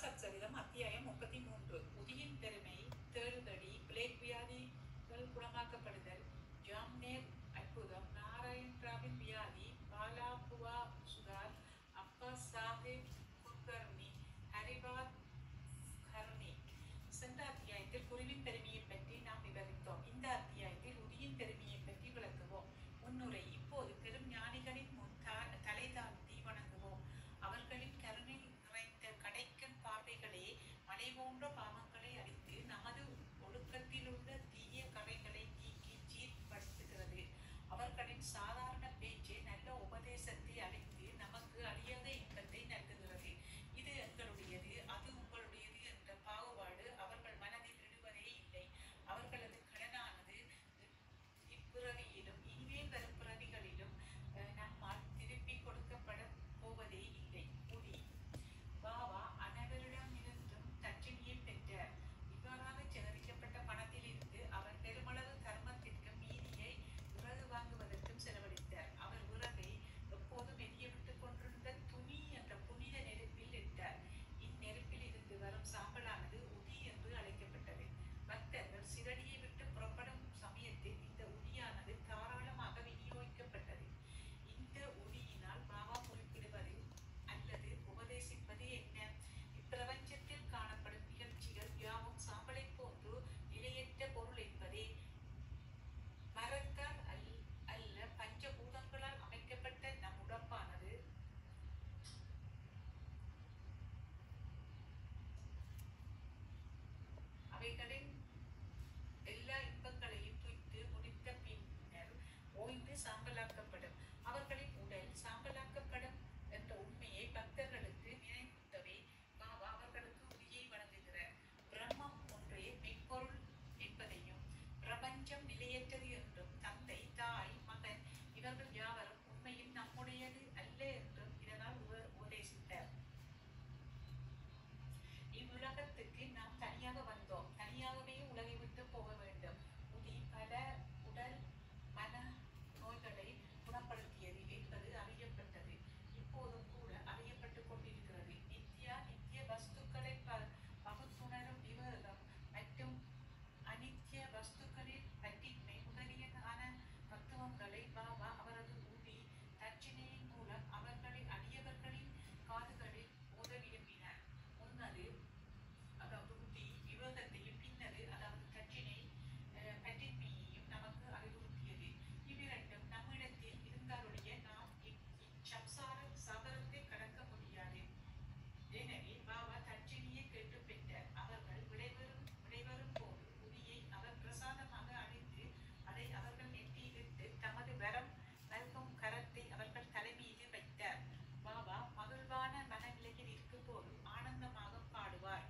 சச்சரிதம் அத்தியாயம் முப்பத்தி மூன்று உதியின் பெருமை தேடுதடி பிளேக் வியாதிகள் குணமாக்கப்படுதல் ஜாம்னேர் அற்புதம் நாராயண் ராவின் வியாதி பாலாபுவா சுதார் அப்பா சாஹிப் குல்கர்னி ஹரிபாத் கர்ணி சென்ற அத்தியாயத்தில் குருவின் பெருமையை பற்றி நாம் விவரித்தோம் இந்த அத்தியாயத்தில் உதியின் பெருமையை பற்றி விளக்குவோம் முன்னுரை இப்போது பெரும் ஞானிகளின் முன் தா- தலை தாழ்த்தி வணங்குவோம் அவர்களின் கருணை நிறைந்த கடைக்கன் பார்வைகளே மலை போன்ற பாவங்களை அழித்து நமது ஒழுக்கத்திலுள்ள தீய கரைகளை நீக்கி சீர்படுத்துகிறது அவர்களின் சாதாரண பேச்சு நல்ல உபதேசத்தை அளித்து நமக்கு அழியாத இன்பத்தை நல்குகிறது இது எங்களுடையது அது உங்களுடையது என்ற பாகுபாடு அவர்கள் மனதில் இடுவதே இல்லை அவர்களது கடனானது இப்பிறவியிலும் இனிமேல் வரும் பிறவிகளிலும் அஹ், நம்மால் திருப்பி கொடுக்கப்பட போவதே இல்லை முடி பாபா அனைவரிடமிருந்தும் தட்சணியை பெற்றார் இவ்வாறாக சேகரிக்கப்பட்ட பணத்திலிருந்து அவர் பெருமளவு தர்மத்திற்கும் மீதியை விறகு வாங்குவதற்கும் செலவழித்தார் அவர் விறகை எப்போதும் எரிய விட்டுக் கொண்டிருந்த துணி என்ற புனித நெருப்பில் இட்டார் இந்நெருப்பில் இருந்து வரும் சாம்பலானது உதி என்று அழைக்கப்பட்டது பக்தர்கள் சிரடியை விட்டு புறப்படும் சமயத்தில் இந்த உதியானது தாராளமாக விநியோகிக்கப்பட்டது இந்த உதியினால் பாபா குறிப்பிடுவது அல்லது உபதேசிப்பது என்ன இப்பிரபஞ்சத்தில் காணப்படும் நிகழ்ச்சிகள் யாவும் சாம்பலை போன்று நிலையற்ற பொருள் என்பதே மரத்தால் அல் அல்ல பஞ்சபூதங்களால் அமைக்கப்பட்ட நம் உடம்பானது அவைகளின் எல்லா இன்பங்களையும் துய்த்து முடித்த பின்னர் ஓய்ந்து சாம்பலாக்கப்படும் அவர்களின் உடல் சாம்பலாக்கப்படும் என்ற உண்மையை பக்தர்களுக்கு நினைவூட்டவே பாபா அவர்களுக்கு உரியை வழங்குகிறார் பிரம்மம் ஒன்றே மெய்ப்பொருள் என்பதையும் பிரபஞ்சம் நிலையற்றது என்றும் தந்தை தாய் மகன் இவர்கள் யாவரும் உண்மையில் நம்முடையது அல்ல என்றும் இதனால் உப- உபதேசித்தார் இவ்வுலகத்துக்கு நாம் தனியாக வந்தோம் தனியாகவே உலகை விட்டு போக வேண்டும் உதி பல உடல் மன நோய்களை குணப்படுத்தியது என்பது அறியப்பட்டது இப்போதும் கூட அறியப்பட்டுக் கொண்டிருக்கிறது நித்யா நித்திய வஸ்துக்களை ப- பகுத்துணரும் விவேகம் மற்றும் அனித்திய வஸ்துக்களில் பற்றின்மை முதலியதான தத்துவங்களை பாபா அவரது உதி தட்சிணையின் மூலம் அவர்களை அடியவர்களின் காதுகளில் ஓத விரும்பினார் முன்னது அதாவது உத்தி விவேகத்தையும் பின்னது அதாவது தட்சிணை அஹ், பற்றின்மையையும் நமக்கு அறிவுறுத்தியது இவ்விரண்டும் நம்மிடத்தில் இருந்தாலுடைய நாம் இச்- இச்சம்சார சாகரத்தை கடக்க முடியாது எனவே பாபா தட்சிணியை கேட்டு பெற்றார் அவர்கள் விடைபெறும் விடைபெறும் போது உதியை அவர் பிரசாதமாக அணிந்து அதை அவர்கள் நெற்றியிலிட்டு தமது வரம் நல்கும் கரத்தை அவர்கள் தலைமீது வைத்தார் பாபா மகிழ்வான மனநிலையில் இருக்கும் போது ஆனந்தமாக பாடுவார்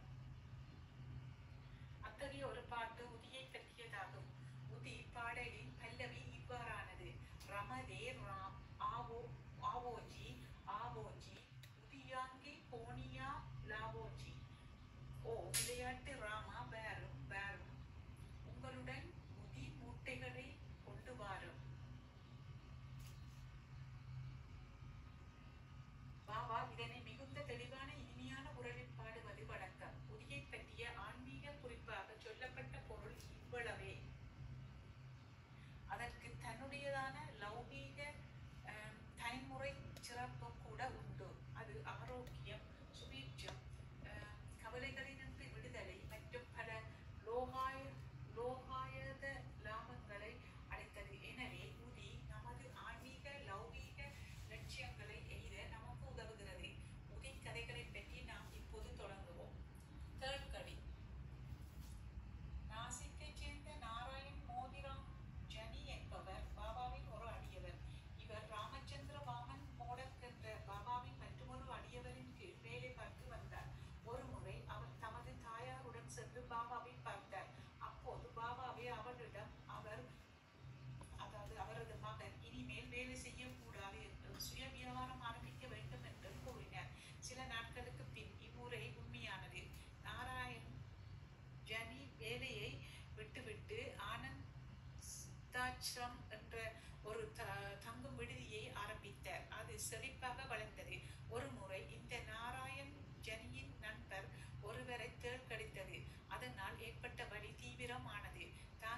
அத்தகைய ஒரு பாட்டு உதியை பற்றியதாகும் உதி பாடலின் பல்லவி இவ்வாறானது ரமதே ராம் ஆவோ ஆவோஜி ஆவோஜி உதியாங்கி போனியா லாவோஜி ஓ விளையாட்டு ராமா வேறும் வேறும் உங்களுடன் உதி மூட்டைகளை கொண்டு வாரும் பாபா இதனை மிகுந்த தெளிவான இனிமையான குரலில் பாடுவது வழக்கம் உதியை பற்றிய ஆன்மீக குறிப்பாக சொல்லப்பட்ட பொருள் இவ்வளவே அதற்கு தன்னுடையதான லௌகீக அஹ், தலைமுறை சிறப்பும் கூட உண்டு அது ஆரோக்கியம் சுபீட்சம் அஹ், கவலைகளினின்று விடுதலை மற்றும் பல லோகாய லோகாயத லாபங்களை அளித்தது எனவே உதி நமது ஆன்மீக லௌகீக லட்சியங்களை எய்த நமக்கு உதவுகிறது உதி கதைகளை பற்றி நாம் இப்போது தொடங்குவோம் தேர்ட் கடி நாசிக்கைச் சேர்ந்த நாராயண் மோதிராம் ஜனி என்பவர் பாபாவின் ஒரு அடியவர் இவர் ராமச்சந்திர வாமன் மோடக் என்ற பாபாவின் மற்றொரு அடியவரின் கீழ் வேலை பார்த்து வந்தார் ஒரு முறை அவர் தமது தாயாருடன் சென்று பாபாவை பார்த்தார் அப்போது பாபாவே அவரிடம் அவர் அதாவது அவரது மகன் இனிமேல் வேலை செய்யக்கூடாது என்றும் சுய வியாபாரம் ஆரம்பிக்க வேண்டும் என்றும் கூறினார் சில நாட்களுக்கு பின் இம்முறை உண்மையானது நாராயண் ஜனி வேலையை விட்டுவிட்டு ஆனந்த் தாச்ரம் என்ற ஒரு த தங்கும் விடுதியை ஆரம்பித்தார் அது செழிப்பாக வளர்ந்தது ஒரு முறை இந்த நாராயண் ஜனியின் நண்பர்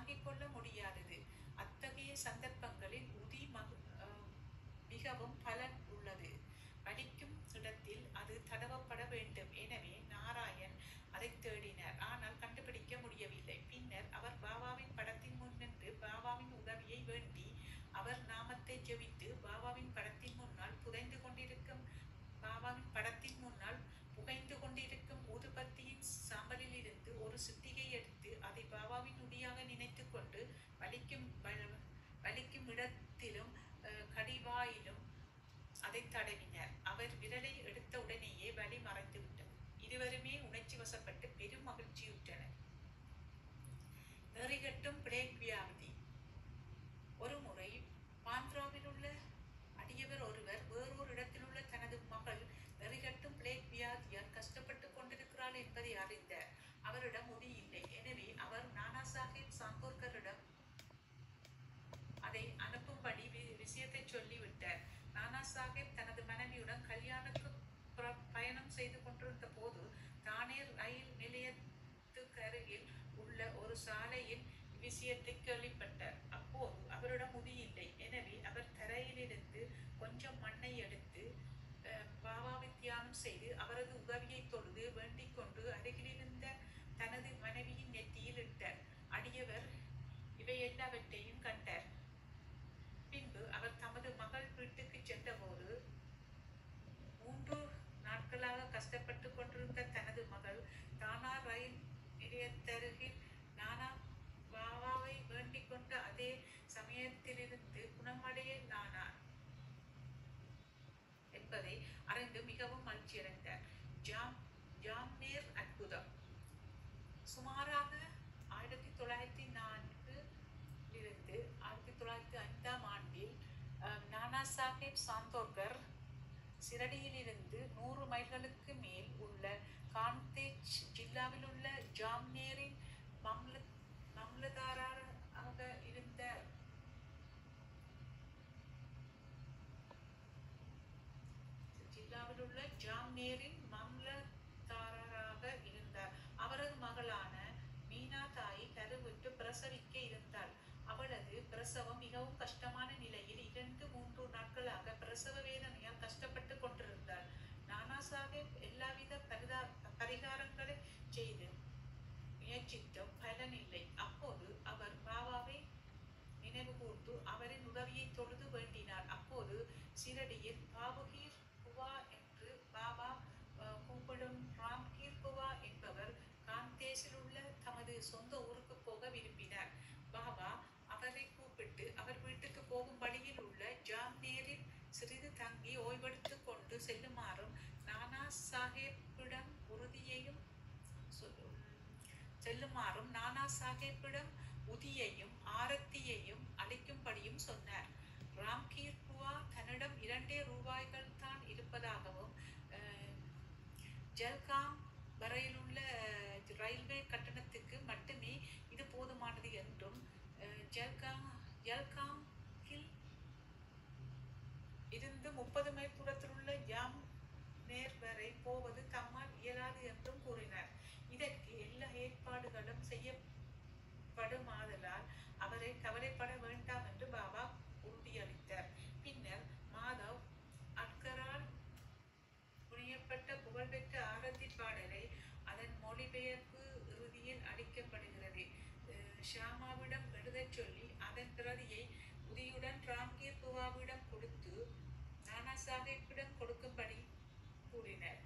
தாங்கிக் கொள்ள முடியாதது அத்தகைய சந்தர்ப்பங்களில் உதி மக- அஹ் மிகவும் பலன் உள்ளது வலிக்கும் இடத்தில் அது தடவப்பட வேண்டும் எனவே நாராயண் அதை தேடினார் ஆனால் கண்டுபிடிக்க முடியவில்லை பின்னர் அவர் பாபாவின் படத்தின் முன் நின்று பாபாவின் உதவியை வேண்டி அவர் நாமத்தை ஜெபித்து பாபாவின் படத்தின் முன்னால் புதைந்து கொண்டிருக்கும் பாபாவின் படத்தின் முன்னால் புகைந்து கொண்டிருக்கும் ஊதுபத்தியின் சாம்பலில் இருந்து ஒரு சிட்டிகை எடுத்து அதை பாபாவின் உடியாக நினைத்து கொண்டு வலிக்கும் வ- வலிக்கும் இடத்திலும் அஹ், கடிவாயிலும் அதை தடவினார் அவர் விரலை எடுத்த உடனேயே வலி மறைந்து விட்டது இருவருமே உணர்ச்சி வசப்பட்டு பெரும் மகிழ்ச்சியுற்றனர் நெறிகட்டும் பிளேக் வியாதி ஒரு முறை பாந்த்ராவில் உள்ள அடியவர் ஒருவர் வேறொரு இடத்தில் உள்ள தனது மகள் நெறிகட்டும் பிளேக் வியாதியால் கஷ்டப்பட்டு கொண்டிருக்கிறாள் என்பதை அறிந்தார் அவரிடம் உதி இல்லை எனவே அவர் நானா சாஹிப் சாங்கோர்கரிடம் அதை அனுப்பும்படி வி- விஷயத்தை சொல்லிவிட்டார் நானா சாஹிப் தனது மனைவியுடன் கல்யாணுக்கு புற- பயணம் செய்து கொண்டிருந்த போது தானே ரயில் நிலையத்துக்கு அருகில் உள்ள ஒரு சாலையில் விஷயத்தை கேள்விப்பட்டார் அப்போது அவரிடம் உதி இல்லை எனவே அவர் தரையிலிருந்து கொஞ்சம் மண்ணை எடுத்து அஹ், பாபாவை தியானம் செய்து அவரது உதவியை தொழுது வேண்டிக் கொண்டு அருகிலிருந்த தனது மனைவியின் நெற்றியில் இட்டார் அடியவர் இவை எல்லாவற்றையும் கண்டார் பின்பு அவர் தமது மகள் வீட்டுக்கு சென்றபோது மூன்று நாட்களாக கஷ்டப்பட்டு கொண்டிருந்த தனது மகள் தானா ரயில் நிலையத்தருகில் நானா பாபாவை வேண்டிக் கொண்ட அதே சமயத்திலிருந்து குணமடைய நானார் என்பதை அறிந்து மிகவும் மகிழ்ச்சியடைந்தார் ஜாம் ஜாம்நேர் அற்புதம் சுமாராக ஆயிரத்தி தொள்ளாயிரத்தி நான்கு இருந்து ஆயிரத்தி தொள்ளாயிரத்தி ஐந்தாம் ஆண்டில் அஹ், நானா சாஹேப் சாந்தோர்கர் சிரடியிலிருந்து நூறு மைல்களுக்கு மேல் உள்ள கான்தேஜ் ஜில்லாவில் உள்ள ஜாம்நேரின் மம்ல மம்லதாராக இருந்த ஜில்லாவில் உள்ள ஜாம்நேரின் மம்லதாரராக இருந்தார் அவரது மகளான மீனா தாய் கருவுற்று பிரசவிக்க இருந்தாள் அவளது பிரசவம் மிகவும் கஷ்டமான நிலையில் இரண்டு மூன்று நாட்களாக பிரசவ வேதனையால் கஷ்டப்பட்டு கொண்டிருந்தாள் நானா சாஹேப் எல்லாவித பரிதா பரிகாரங்களை செய்து முயற்சித்தும் பலனில்லை அப்போது அவர் பாபாவை நினைவு கூர்ந்து அவரின் உதவியை தொழுது வேண்டினார் அப்போது சிரடியில் பாபுகீர் குவா என்று பாபா அஹ், கூப்பிடும் ராம்கீர் குவா என்பவர் காந்தேஷில் உள்ள தமது சொந்த ஊருக்கு போக விரும்பினார் பாபா அவரை கூப்பிட்டு அவர் வீட்டுக்கு போகும் வழியில் உள்ள ஜாம்நேரில் சிறிது தங்கி ஓய்வெடுத்துக் கொண்டு செல்லுமாறும் நானா சாஹேப்பிடம் உறுதியையும் சொல்- செல்லுமாறும் நானா சாஹேப்பிடம் உதியையும் ஆரத்தியையும் அளிக்கும்படியும் சொன்னார் ராம்கீர் புவா தன்னிடம் இரண்டே ரூபாய்கள் தான் இருப்பதாகவும் அஹ், ஜல்காம் வரையிலுள்ள அஹ், ரயில்வே கட்டணத்துக்கு மட்டுமே இது போதுமானது என்றும் அஹ், ஜல்காம் ஜல்காமில் இருந்து முப்பது மைல் தூரத்தில் உள்ள ஜாம் நேர் வரை போவது தம்மால் இயலாது என்றும் கூறினார் இதற்கு எல்லா ஏற்பாடுகளும் செய்யப்படுமாதலால் அவரை கவலைப்பட வேண்டாம் என்று பாபா உறுதியளித்தார் பின்னர் மாதவ் அட்கரால் புரியப்பட்ட புகழ்பெற்ற ஆரத்தி பாடலை அதன் மொழிபெயர்ப்பு இறுதியில் அளிக்கப்படுகிறது அஹ் ஷாமாவிடம் எழுதச் சொல்லி அதன் பிரதியை உதியுடன் ராம்கீர் புவாவிடம் கொடுத்து நானா சாஹிப்பிடம் கொடுக்கும்படி கூறினர்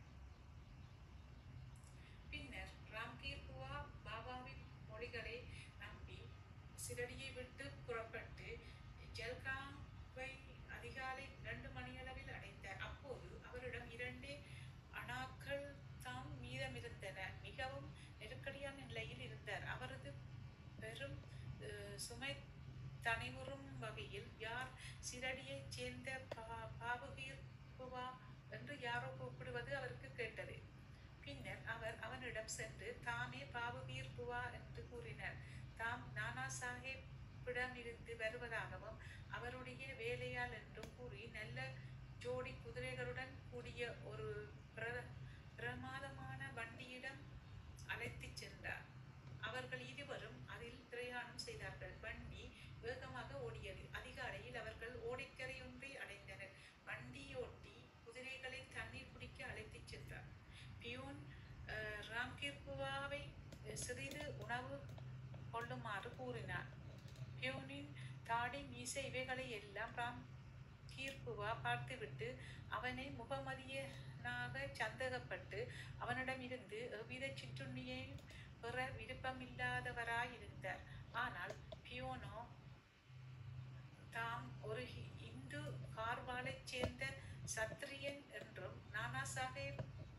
பின்னர் ராம்கீர் புவா பாபாவின் மொழிகளை நம்பி சிரடியை விட்டு புறப்பட்டு ஜல்காவை அதிகாலை இரண்டு மணியளவில் அடைந்தார் அப்போது அவரிடம் இரண்டே அணாக்கள் தாம் மீதமிருந்தன மிகவும் நெருக்கடியான நிலையில் இருந்தார் அவரது பெரும் அஹ், சுமை தனிவுறும் வகையில் யார் சிரடியைச் சேர்ந்த பா பாபுகீர் புவா என்று யாரோ கூப்பிடுவது அவருக்கு கேட்டது பின்னர் அவர் அவனிடம் சென்று தாமே பாபுகீர் புவா என்று கூறினார் தாம் நானா சாஹேப்பிடம் இருந்து வருவதாகவும் அவருடைய வேலையால் என்றும் கூறி நல்ல ஜோடி குதிரைகளுடன் கூடிய ஒரு பிர- பிரமாதமான வண்டியிடம் அழைத்துச் சென்றார் அவர்கள் இருவரும் அதில் பிரயாணம் செய்தார்கள் சிறிது உணவு கொள்ளுமாறு கூறினான் பியூனின் தாடி மீசை இவைகளை எல்லாம் ராம் கீர்ப்புவா பார்த்துவிட்டு அவனை முகமதியனாக சந்தேகப்பட்டு அவனிடமிருந்து எவ்வித சிற்றுண்ணியையும் பெற விருப்பமில்லாதவராயிருந்தார் ஆனால் பியோனோ தாம் ஒரு ஹி- இந்து கார்வாலைச் சேர்ந்த சத்திரியன் என்றும் நானா சாஹேப்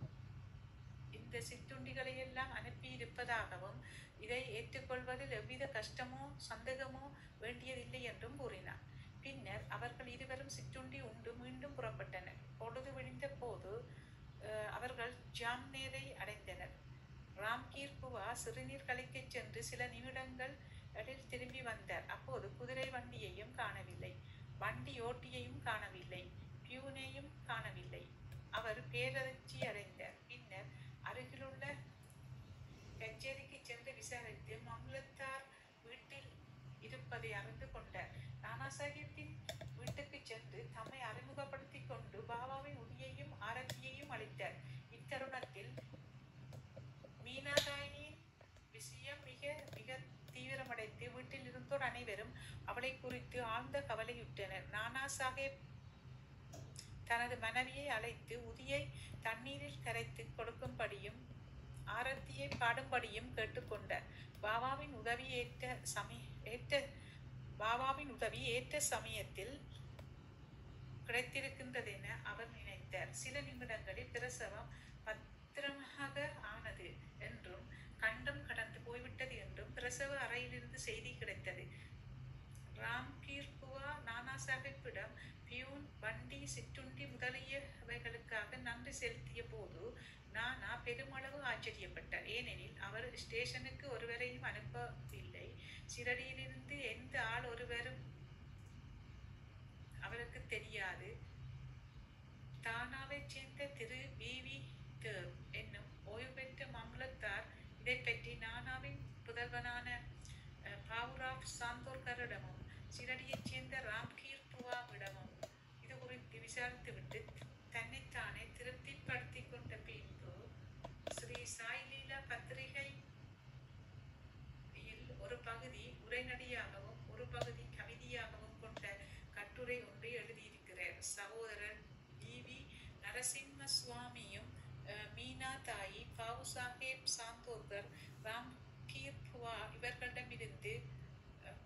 இந்த சிற்றுண்டிகளை எல்லாம் அனுப்பி இருப்பதாகவும் இதை ஏற்றுக்கொள்வதில் எவ்வித கஷ்டமோ சந்தேகமோ வேண்டியதில்லை என்றும் கூறினார் பின்னர் அவர்கள் இருவரும் சிற்றுண்டி உண்டு மீண்டும் புறப்பட்டனர் பொழுது விடிந்த போது அஹ், அவர்கள் ஜாம்நேரை அடைந்தனர் ராம்கீர் புவா சிறுநீர் கழிக்கச் சென்று சில நிமிடங்கள் இடையில் திரும்பி வந்தார் அப்போது குதிரை வண்டியையும் காணவில்லை வண்டி ஓட்டியையும் காணவில்லை பியூனையும் காணவில்லை அவர் பேரதிர்ச்சி அடைந்தார் பின்னர் அருகிலுள்ள கச்சேரிக்கு சென்று விசாரித்து மங்களத்தார் வீட்டில் இருப்பதை அறிந்து கொண்டார் நானா சாஹிப்பின் வீட்டுக்கு சென்று தம்மை அறிமுகப்படுத்திக் கொண்டு பாபாவின் உடியையும் ஆரத்தியையும் அளித்தார் இத்தருணத்தில் மீனாதாயின் விஷயம் மிக மிக தீவிரமடைந்து வீட்டில் இருந்தோர் அனைவரும் அவளை குறித்து ஆழ்ந்த கவலையுற்றனர் நானா சாஹேப் தனது மனைவியை அழைத்து உதியை தண்ணீரில் கரைத்து கொடுக்கும்படியும் ஆரத்தியை பாடும்படியும் கேட்டுக்கொண்டார் பாபாவின் உதவி ஏற்ற சமய ஏற்ற பாபாவின் உதவி ஏற்ற சமயத்தில் கிடைத்திருக்கின்றதென அவர் நினைத்தார் சில நிமிடங்களில் பிரசவம் பத்திரமாக ஆனது என்றும் கண்டம் கடந்து போய்விட்டது என்றும் பிரசவ அறையிலிருந்து செய்தி கிடைத்தது ராம் கீர்புவா நானா சாஹிப்பிடம் பியூன் வண்டி சிற்றுண்டி முதலியவைகளுக்காக நன்றி செலுத்திய போது நானா பெருமளவு ஆச்சரியப்பட்டார் ஏனெனில் அவர் ஸ்டேஷனுக்கு ஒருவரையும் அனுப்பவில்லை சிரடியிலிருந்து எந்த ஆள் ஒருவரும் அவருக்கு தெரியாது தானாவைச் சேர்ந்த திரு வி வி தேவ் என்னும் ஓய்வு பெற்ற மங்களத்தார் இதை பற்றி நானாவின் புதல்வனான அஹ், பாவுராவ் சாந்தோர்கரிடமும் சிரடியைச் சேர்ந்த ராம்கீர் புவாவிடமும் இது குறித்து விசாரித்துவிட்டு தன்னைத்தானே திருப்திப்படுத்திக் கொண்ட பின்பு ஸ்ரீ சாய்லீலா பத்திரிகை இல் ஒரு பகுதி உரைநடையாகவும் ஒரு பகுதி கவிதையாகவும் கொண்ட கட்டுரை ஒன்றை எழுதியிருக்கிறார் சகோதரர் டி வி நரசிம்ம சுவாமியும் அஹ், மீனா தாயி பாவு சாஹேப் சாந்தோர்கர் ராம் கீர்புவா இவர்களிடமிருந்து அஹ்,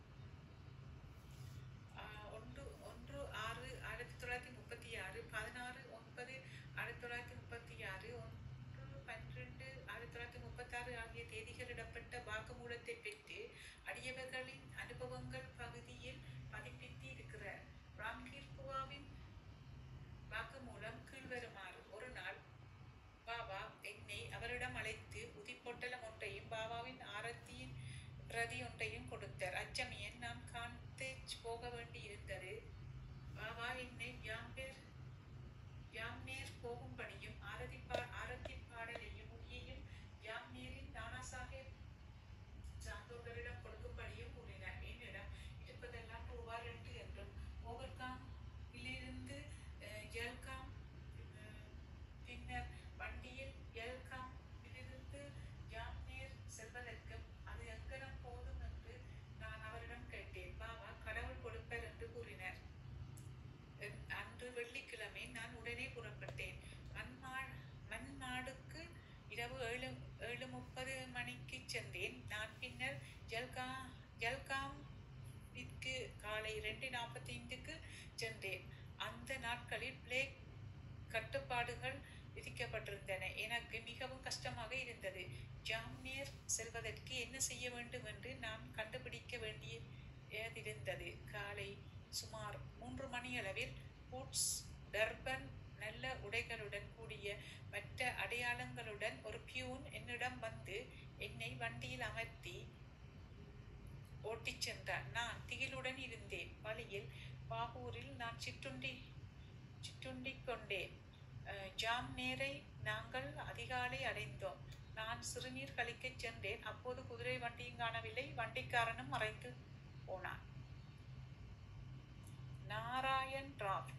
ஆஹ், ஒன்று ஒன்று ஆறு ஆயிரத்தி தொள்ளாயிரத்தி முப்பத்தி ஆறு பதினாறு ஒன்பது ஆயிரத்தி தொள்ளாயிரத்தி முப்பத்தி ஆறு ஒன்று பன்னிரெண்டு ஆயிரத்தி தொள்ளாயிரத்தி முப்பத்தாறு ஆகிய தேதிகளிடப்பட்ட வாக்குமூலத்தை பெற்று அடியவர்களின் அனுபவங்கள் பகுதியில் பதிப்பித்து இருக்கிறார் ராம்கீர் புவாவின் வாக்குமூலம் கீழ்வருமாறு ஒரு நாள் பாபா என்னை அவரிடம் அழைத்து உதிப்பொட்டலம் ஒன்றையும் பாபாவின் ஆரத்தியின் பிரதி ஒன்றையும் கொடுத்தார் அச்சமயம் நான் காந்தேஜ் போக வேண்டி இருந்தது பாபா என்னை யாம்பேர் யாம்நேர் போகும்படியும் ஆரதி பா ஆரத்தி பாடலையும் உரியையும் யாம்நேரின் நானா சாஹேப் சாந்தோர்களிடம் கொடுக்கும்படியும் கூறினார் என்னிடம் இருப்பதெல்லாம் ரூபாய் ரெண்டு என்றும் ஓவர்காம் இலிருந்து அஹ், ஜல்காம் அஹ், பின்னர் வண்டியில் எல்காம் இலிருந்து ஜாம்நேர் செல்வதற்கும் அது எங்கனம் போதும் என்று நான் அவரிடம் கேட்டேன் பாபா கடவுள் கொடுப்பர் என்று கூறினார் அஹ், அன்று வெள்ளிக்கிழமை நான் உடனே புறப்பட்டேன் மண்மா மண்மாடுக்கு இரவு ஏழு ஏழு முப்பது மணிக்கு சென்றேன் நான் பின்னர் ஜல்கா ஜல்காமிற்கு காலை ரெண்டு நாற்பத்தி ஐந்துக்கு சென்றேன் அந்த நாட்களில் பிளேக் கட்டுப்பாடுகள் விதிக்கப்பட்டிருந்தன எனக்கு மிகவும் கஷ்டமாக இருந்தது ஜாம்நேர் செல்வதற்கு என்ன செய்ய வேண்டும் என்று நான் கண்டுபிடிக்க வேண்டியதிருந்தது காலை சுமார் மூன்று மணியளவில் பூட்ஸ் டர்பன் நல்ல உடைகளுடன் கூடிய மற்ற அடையாளங்களுடன் ஒரு பியூன் என்னிடம் வந்து என்னை வண்டியில் அமர்த்தி ஓட்டிச் சென்றார் நான் திகிலுடன் இருந்தேன் வழியில் பாகூரில் நான் சிற்றுண்டி சிற்றுண்டிக் கொண்டேன் அஹ், ஜாம்நேரை நாங்கள் அதிகாலை அடைந்தோம் நான் சிறுநீர் கழிக்கச் சென்றேன் அப்போது குதிரை வண்டியும் காணவில்லை வண்டிக்காரனும் மறைத்து போனான் நாராயண் ராவ்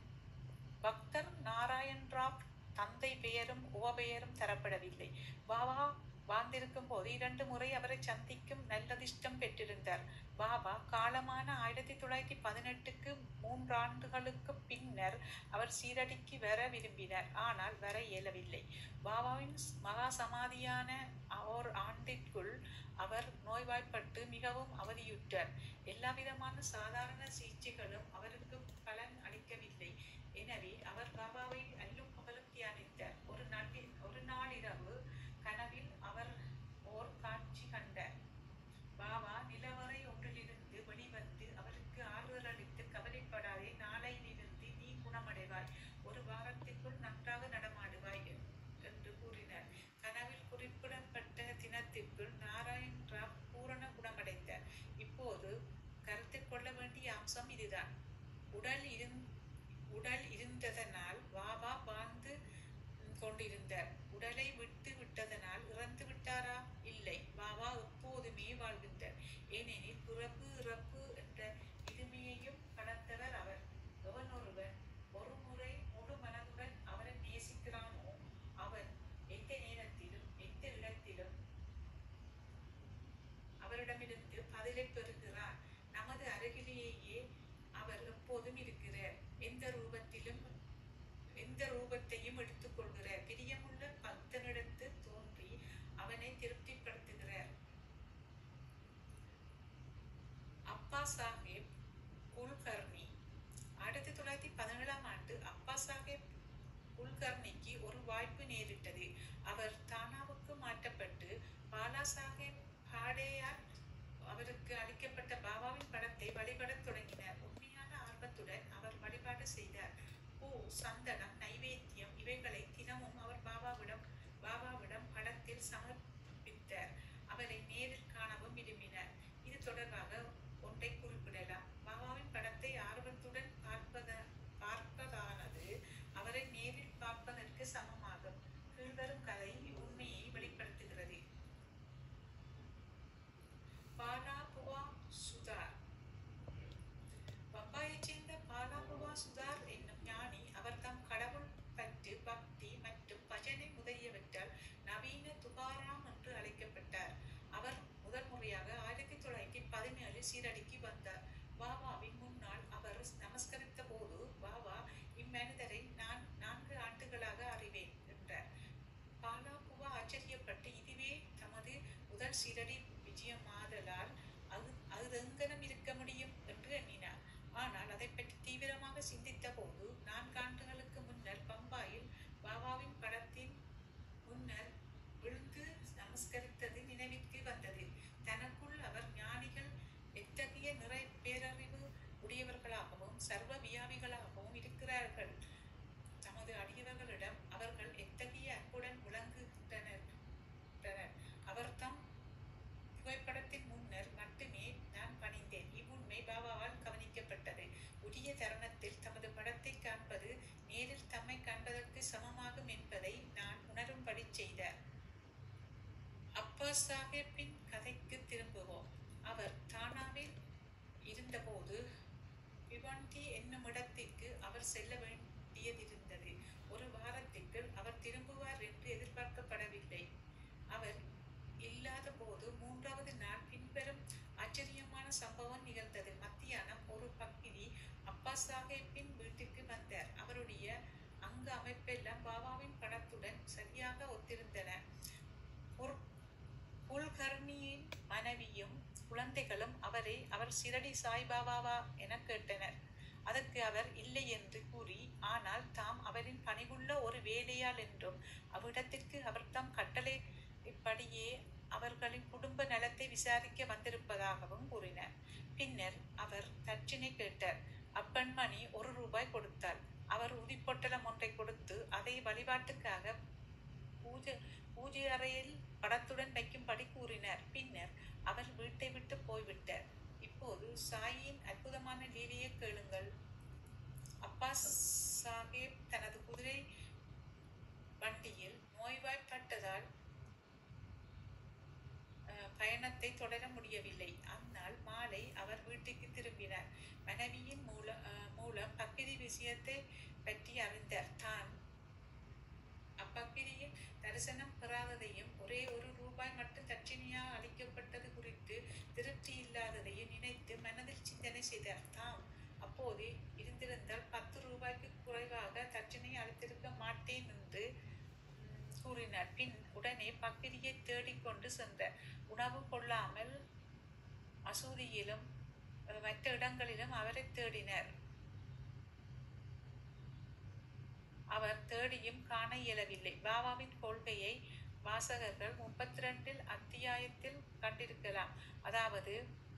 பக்தர் நாராயண் ராவ் தந்தை பெயரும் உபபெயரும் தரப்படவில்லை பாபா வாழ்ந்திருக்கும் போது இரண்டு முறை அவரை சந்திக்கும் நல்லதிர்ஷ்டம் பெற்றிருந்தார் பாபா காலமான ஆயிரத்தி தொள்ளாயிரத்தி பதினெட்டுக்கு மூன்றாண்டுகளுக்கு பின்னர் அவர் சீரடிக்கு வர விரும்பினார் ஆனால் வர இயலவில்லை பாபாவின் மகா சமாதியான ஓர் ஆண்டிற்குள் அவர் நோய்வாய்ப்பட்டு மிகவும் அவதியுற்றார் எல்லாவிதமான சாதாரண சிகிச்சைகளும் அவருக்கு பலன் அளிக்கவில்லை எனவே அவர் பாபாவை அல்லும் பகலும் தியானித்தார் ஒரு நாட்டில் ஒரு நாளிரவு கனவில் அவர் ஓர் காட்சி கண்டார் பாபா நிலவரை ஒன்றிலிருந்து வெளிவந்து அவருக்கு ஆறுதல் அளித்து கவலைப்படாதே நாளையிலிருந்து நீ குணமடைவாய் ஒரு வாரத்திற்குள் நன்றாக நடமாடுவாய் என்று கூறினார் கனவில் குறிப்பிடப்பட்ட தினத்திற்குள் நாராயண் ராவ் பூரண குணமடைந்தார் இப்போது கருத்தில் கொள்ள வேண்டிய அம்சம் இதுதான் உடல் இருந் உடல் இருந்ததனால் பாபா வாழ்ந்து கொண்டிருந்தார் உடலை விட்டு விட்டதனால் இறந்து விட்டாரா இல்லை பாபா எப்போதுமே வாழ்கின்றார் ஏனெனில் பிறப்பு இறப்பு என்ற இருமையையும் கடந்தவர் அவர் எவன் ஒருவன் ஒரு முறை முழு மனதுடன் அவரை நேசிக்கிறானோ அவன் எந்த நேரத்திலும் எந்த இடத்திலும் அவரிடமிருந்து பதிலை பெறுகிறார் நமது அருகிலேயே அவர் எப்போதும் இருக்கிறார் எந்த ரூபத்திலும் எந்த ரூபத்தையும் எடுத்துக்கொள்கிறார் பிரியமுள்ள பக்தனிடத்து தோன்றி அவனை திருப்திப்படுத்துகிறார் அப்பா சாஹேப் குல்கர்னி ஆயிரத்தி தொள்ளாயிரத்தி பதினேழாம் ஆண்டு அப்பா சாஹேப் குல்கர்னிக்கு ஒரு வாய்ப்பு நேரிட்டது அவர் தானாவுக்கு மாற்றப்பட்டு பாலா சாஹேப் பாடேயார் அவருக்கு அளிக்கப்பட்ட பாபாவின் படத்தை வழிபடத் தொடங்கினார் உண்மையான ஆர்வத்துடன் அவர் வழிபாடு செய்தார் பூ சந்தனம் நைவேத்தியம் இவைகளை தினமும் அவர் பாபாவிடம் பாபாவிடம் படத்தில் சமர்ப்பித்தார் அவரை நேரில் காணவும் விரும்பினார் இது தொடர்பாக ஒன்றை குறிப்பிடலாம் பாபாவின் படத்தை ஆர்வத்துடன் பார்ப்பத பார்ப்பதானது அவரை நேரில் பார்ப்பதற்கு சமமாகும் கீழ்வரும் கதை உண்மையை வெளிப்படுத்துகிறது பாலாபுவா சுதார் பம்பாயைச் சேர்ந்த பாலாபுவா சுதார் என்னும் ஞானி அவர் தம் கடவுள் பற்று பக்தி மற்றும் பஜனை முதலியவற்றால் நவீன துகாராம் என்று அழைக்கப்பட்டார் அவர் முதல் முறையாக ஆயிரத்தி தொள்ளாயிரத்தி பதினேழு சீரடிக்கு வந்தார் பாபாவின் முன்னால் அவர் நமஸ்கரித்த போது பாபா இம்மனிதரை நான் நான்கு ஆண்டுகளாக அறிவேன் என்றார் பாலாபுவா ஆச்சரியப்பட்டு இதுவே தமது முதல் சீரடி விஜயமாதலால் அது அது எங்கனம் இருக்க முடியும் என்று எண்ணினார் ஆனால் அதை பற்றி தீவிரமாக சிந்தித்த போது நான்கு ஆண்டுகளுக்கு முன்னர் பம்பாயில் பாபாவின் படத்தின் முன்னர் விழுந்து நமஸ்கரித்தது நினைவிற்கு வந்தது தனக்குள் அவர் ஞானிகள் எத்தகைய நிறை பேரறிவு உடையவர்களாகவும் சர்வ வியாபிகளாகவும் இருக்கிறார்கள் தமது அடியவர்களிடம் அவர்கள் எத்தகைய அன்புடன் விளங்குகின்றனர் என்றனர். அவர் தம் புகைப்படத்தின் முன்னர் மட்டுமே நான் பணிந்தேன் இவ்வுண்மை பாபாவால் கவனிக்கப்பட்டது உரிய தருணத்தில் தமது படத்தை காண்பது நேரில் தம்மை காண்பதற்கு சமமாகும் என்பதை நான் உணரும்படி செய்தார் அப்பா சாஹேப்பின் கதைக்கு திரும்புவோம் அவர் தானாவில் இருந்தபோது விவாண்டி என்னும் இடத்திற்கு அவர் செல்ல வேண்டியதிருந்தது ஒரு வாரத்திற்குள் அவர் திரும்புவார் என்று எதிர்பார்க்கப்படவில்லை அவர் இல்லாத போது மூன்றாவது நாள் பின்வரும் ஆச்சரியமான சம்பவம் நிகழ்ந்தது மத்தியானம் ஒரு பக்கிரி அப்பா சாஹேப்பின் வீட்டிற்கு வந்தார் அவருடைய அங்க அமைப்பெல்லாம் பாபாவின் படத்துடன் சரியாக ஒத்திருந்தன ஒரு குல்கர்ணியின் மனைவியும் குழந்தைகளும் அவரை அவர் சிரடி சாய்பாபாவா என கேட்டனர் அதற்கு அவர் இல்லை என்று கூறி ஆனால் தாம் அவரின் பணிவுள்ள ஒரு வேலையாள் என்றும் அவ்விடத்திற்கு அவர் தம் கட்டளை இப்படியே அவர்களின் குடும்ப நலத்தை விசாரிக்க வந்திருப்பதாகவும் கூறினார் பின்னர் அவர் தட்சிணை கேட்டார் அப்பெண்மணி ஒரு ரூபாய் கொடுத்தார் அவர் உதிப்பொட்டலம் ஒன்றை கொடுத்து அதை வழிபாட்டுக்காக பூஜை பூஜை அறையில் படத்துடன் வைக்கும்படி கூறினார் பின்னர் அவர் வீட்டை விட்டு போய்விட்டார் இப்போது சாயின் அற்புதமான லீலையை கேளுங்கள் அப்பா சாஹேப் தனது குதிரை வண்டியில் நோய்வாய்ப்பட்டதால் அஹ், பயணத்தை தொடர முடியவில்லை அந்நாள் மாலை அவர் வீட்டுக்கு திரும்பினார் மனைவியின் மூல அஹ், மூலம் பக்கிரி விஷயத்தை பற்றி அறிந்தார் தான் அப்பக்கிரியின் தரிசனம் பெறாததையும் ஒரே ஒரு ரூபாய் சிந்தனை செய்தார் தாம் அப்போது இருந்திருந்தால் பத்து ரூபாய்க்கு குறைவாக தட்சணை அளித்திருக்க மாட்டேன் என்று ம், கூறினார் பின் உடனே பக்கிரியை தேடிக்கொண்டு சென்றார் உணவு கொள்ளாமல் மசூதியிலும் அஹ், மற்ற இடங்களிலும் அவரை தேடினர் அவர் தேடியும் காண இயலவில்லை பாபாவின் கொள்கையை வாசகர்கள் முப்பத்தி ரெண்டில் அத்தியாயத்தில் கண்டிருக்கலாம் அதாவது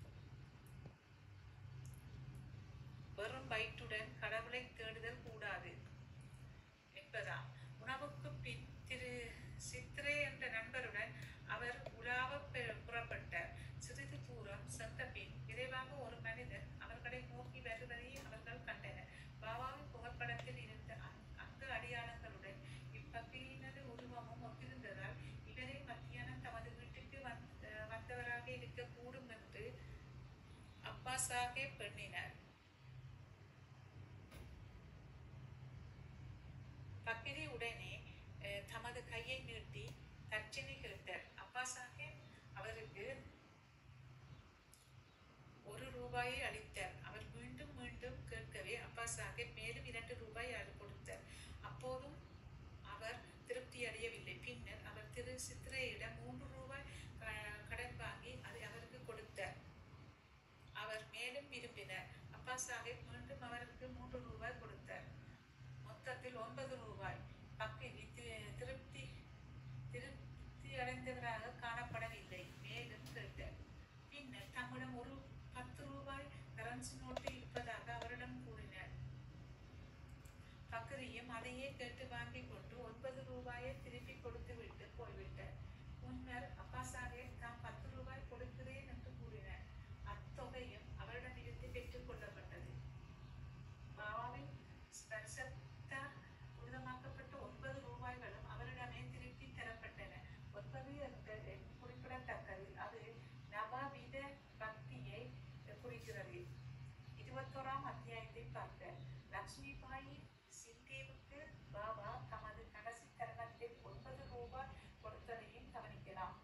வெறும் வயிற்றுடன் கடவுளை தேடுதல் கூடாது என்பதாம் உணவுக்கு பின் திரு சித்ரே என்ற நண்பருடன் அவர் உலாவ பெ- புறப்பட்டார் சிறிது தூரம் சென்ற பின் விரைவாக ஒரு மனிதன் அவர்களை நோக்கி வருவதை அவர்கள் கண்டனர் பாபாவின் புகைப்படத்தில் இருந்த அந்த- அந்த அடையாளங்களுடன் இப்பகுதியினது உருவமும் ஒத்திருந்ததால் இவரே மத்தியானம் தமது வீட்டுக்கு வந் அஹ் வந்தவராக இருக்கக்கூடும் என்று அப்பா சாஹேப் எண்ணினார் பக்கிரி உடனே அஹ், தமது கையை நீட்டி தட்சணை கேட்டார் அப்பா சாஹேப் அவருக்கு ஒரு ரூபாயை அளித்தார் அவர் மீண்டும் மீண்டும் கேட்கவே அப்பா சாஹேப் மேலும் இரண்டு ரூபாய் அது கொடுத்தார் அப்போதும் அவர் திருப்தி அடையவில்லை பின்னர் அவர் திரு சித்திரையிடம் மூன்று ரூபாய் க- கடன் வாங்கி அதை அவருக்கு கொடுத்தார் அவர் மேலும் விரும்பினார் அப்பா சாஹேப் மீண்டும் அவருக்கு மூன்று ரூபாய் கொடுத்தார் மொத்தத்தில் ஒன்பது ரூபாய் பக்கிரி தி- திருப்தி திருப்தி அடைந்தவராக காணப்படவில்லை மேலும் கேட்டார் பின்னர் தம்மிடம் ஒரு பத்து ரூபாய் கரன்சி நோட்டு இருப்பதாக அவரிடம் கூறினார் பக்கரியும் அதையே கேட்டு வாங்கி கொண்டு ஒன்பது ரூபாயை திருப்பி கொடுத்து விட்டு போய்விட்டார் முன்னர் அப்பா சாஹேப் தாம் பத்து ரூபாய் கொடுக்கிறேன் என்று கூறினார் அத்தொகையும் அவரிடமிருந்து பெற்றுக் கொள்ளப்பட்டது பாபாவின் ஸ்பர்சத்தால் புனிதமாக்கப்பட்ட ஒன்பது ரூபாய்களும் அவரிடமே திருப்பி தரப்பட்டன ஒன்பது என்ற எண் குறிப்பிடத்தக்கது அது நவவித பக்தியை குறிக்கிறது இருபத்தோராம் அத்தியாயத்தை பார்க்க லக்ஷ்மி பாய் சிந்தேவுக்கு பாபா தமது கடைசி தருணத்தில் ஒன்பது ரூபாய் கொடுத்ததையும் கவனிக்கலாம்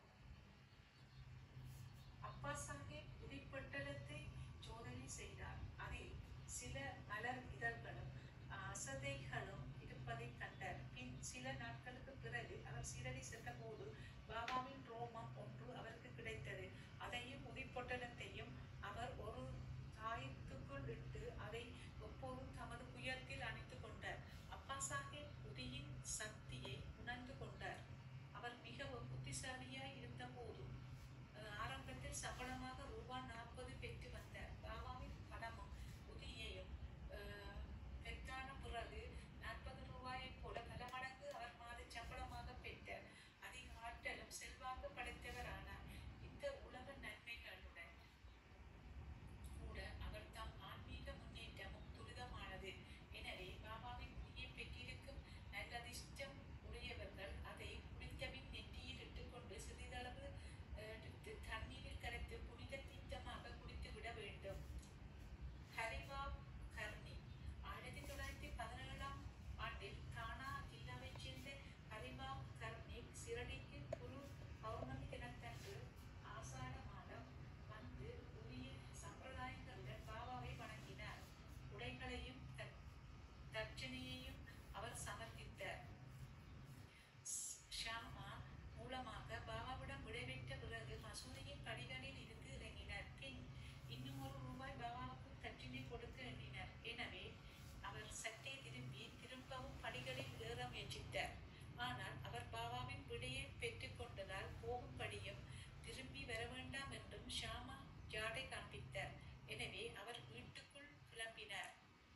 அப்பா சாஹேப் புதுப்பட்டலத்தை சோதனை செய்தார் அதில் சில மலர் இதழ்களும் அசதைகளும் இருப்பதைக் கண்டார் பின் சில நாட்களுக்கு பிறகு அவர் சீரடி சென்றபோது பாபாவின் ரோமம் ஒன்று அவருக்கு கிடைத்தது அதையும் உதிப்பொட்டலத்தையும் அவர் ஒரு தாயத்துக்குள் இட்டு அதை எப்போதும் தமது புயத்தில் அணிந்து கொண்டார் அப்பா சாஹேப் உதியின் சக்தியை உணர்ந்து கொண்டார் அவர் மிகவும் புத்திசாலியாய் இருந்த போதும் அஹ், ஆரம்பத்தில் சம்பளமாக ரூபாய் நாற்பது பெற்று வந்தார் பாபாவின் பணமும் உதியையும் அஹ், பெற்றான பிறகு நாற்பது ரூபாயைப் போல பல மடங்கு அவர் மாத சம்பளமாக பெற்றார் அதிக ஆற்றலும் செல்வாக்கு படைத்தவரானார் இந்த உலக நன்மைகளுடன் கூட அவர் தாம் ஆன்மீக முன்னேற்றமும் துரிதமானது எனவே பாபாவின் உயிரை பெற்றிருக்கும் நல்லதிர்ஷ்டம் உடையவர்கள் அதை குடித்தபின் நெற்றியில் இட்டுக்கொண்டு சிறிதளவு அஹ், எடுத்து தண்ணீரில் கரைத்து புனித தீர்த்தமாக குடித்து விட வேண்டும் ஹரிவா கர்ணி ஆயிரத்தி தொள்ளாயிரத்தி பதினேழாம் ஆண்டில் தானா ஜில்லாவைச் சேர்ந்த ஹரிவா கர்ணி சிரடிக்கு குரு பௌர்ணமி தினத்தன்று ஆசாட மாதம் வந்து உரிய சம்பிரதாயங்களுடன் பாபாவை வணங்கினார் உடைகளையும் தட்- தட்சணையையும் அவர் சமர்ப்பித்தார் ஷாமா மூலமாக பாபாவிடம் விடைபெற்ற பிறகு மசூதியின் படிகளில் இருந்து இறங்கினார் பின் இன்னும் ஒரு ரூபாய் பாபாவுக்கு தட்சிணை கொடுக்க எண்ணினார் எனவே அவர் சற்றே திரும்பி திரும்பவும் படிகளில் ஏற முயற்சித்தார் ஆனால் அவர் பாபாவின் விடையை பெற்றுக் கொண்டதால் போகும்படியும் திரும்பி வர வேண்டாம் என்றும் ஷாமா ஜாடை காண்பித்தார் எனவே அவர் வீட்டுக்குள் கிளம்பினார்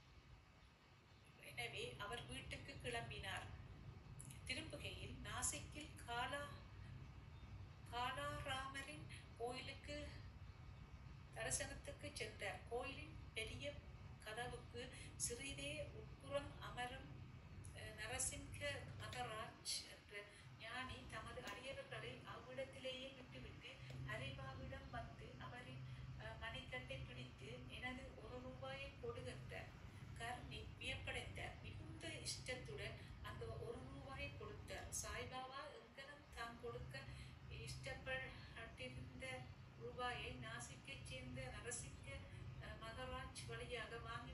எனவே அவர் வீட்டுக்கு கிளம்பினார் திரும்புகையில் நாசிக்கில் காலா காலாராமரின் கோயிலுக்கு தரிசனத்துக்கு சென்றார் கோயிலின் பெரிய கதவுக்கு சிறிதே உட்புறம் அமரும் அஹ், நரசிங்க மகராஜ் என்ற ஞானி தமது அடியவர்களை அவ்விடத்திலேயே விட்டுவிட்டு ஹரிபாவிடம் வந்து அவரின் அஹ், மணிக்கட்டை பிடித்து எனது ஒரு ரூபாயை கொடுகின்றார் கர்ணி வியப்படைந்தார் மிகுந்த இஷ்டத்துடன் அந்த ஒரு ரூபாயை கொடுத்தார் சாய்பாபா எங்கனம் தாம் கொடுக்க இஷ்டப்பட்டிருந்த ரூபாயை நாசிக்கைச் சேர்ந்த நரசிங்க அஹ், மக வழியாக வாங்கி